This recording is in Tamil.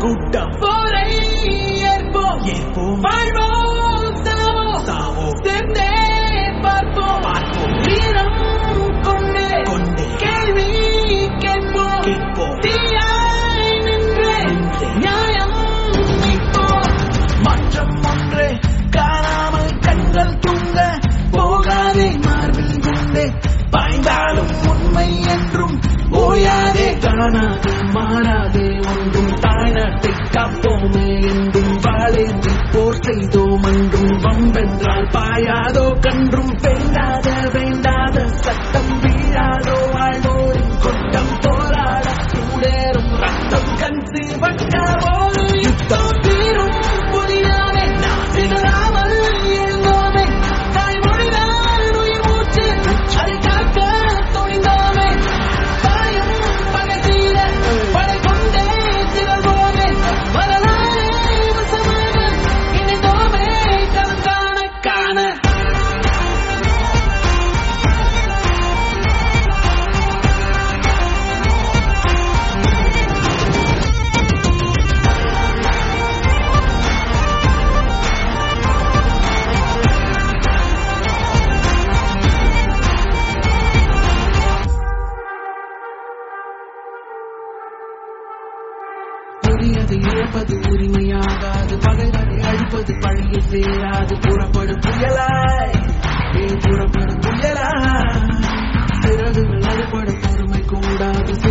கூட்டம் போரை ஏற்போம் ஏற்போம் வாழ்வோம் சாவோம் சாவோம் சேர்ந்தே பார்ப்போம் பார்ப்போம் வீரம் கொண்டே கொண்டே கேள்வி கேட்போம் கேட்போம் தீயாய் நின்று நின்று நியாயம் மீட்போம் மாற்றம் ஒன்றே காணாமல் கண்கள் தூங்க போகாதே மார்பில் குண்டே பாய்ந்தாலும் உண்மை என்றும் ஓயாதே காணாதே மாறாதே ஒன்றும் தாய்நாட்டை காப்போமே என்றும் வாழேந்தி போர் செய்தோம் என்றும் வம்பென்றால் பாயாதோ கன்றும் வேண்டாத வேண்டாத சட்டம் வீழாதோ வாழ்வோரின் கொட்டம் போராட கூடேறும் ரத்தம் கண் சிவக்க ஒரு யுத்தம் தீரும் புதிதானே சிதறாமல் எழுந்தோமே தாய்மொழிதான் உயிர் மூச்சு அதை காக்க துணிந்தோமே பாயும் பகை தீர படை கொண்டே திரள்வோமே வரலாறே வசமாக இணைந்தோமே களம் காண காண உரியதை இழப்பது உரிமையாகாது பகைவரை அழிப்பது பழைய சேராது புறப்படும் புயலாய் ஏன் புறப்படும் புயலாய் சிறகுகள் அறுபடும் பொறுமை கூடாது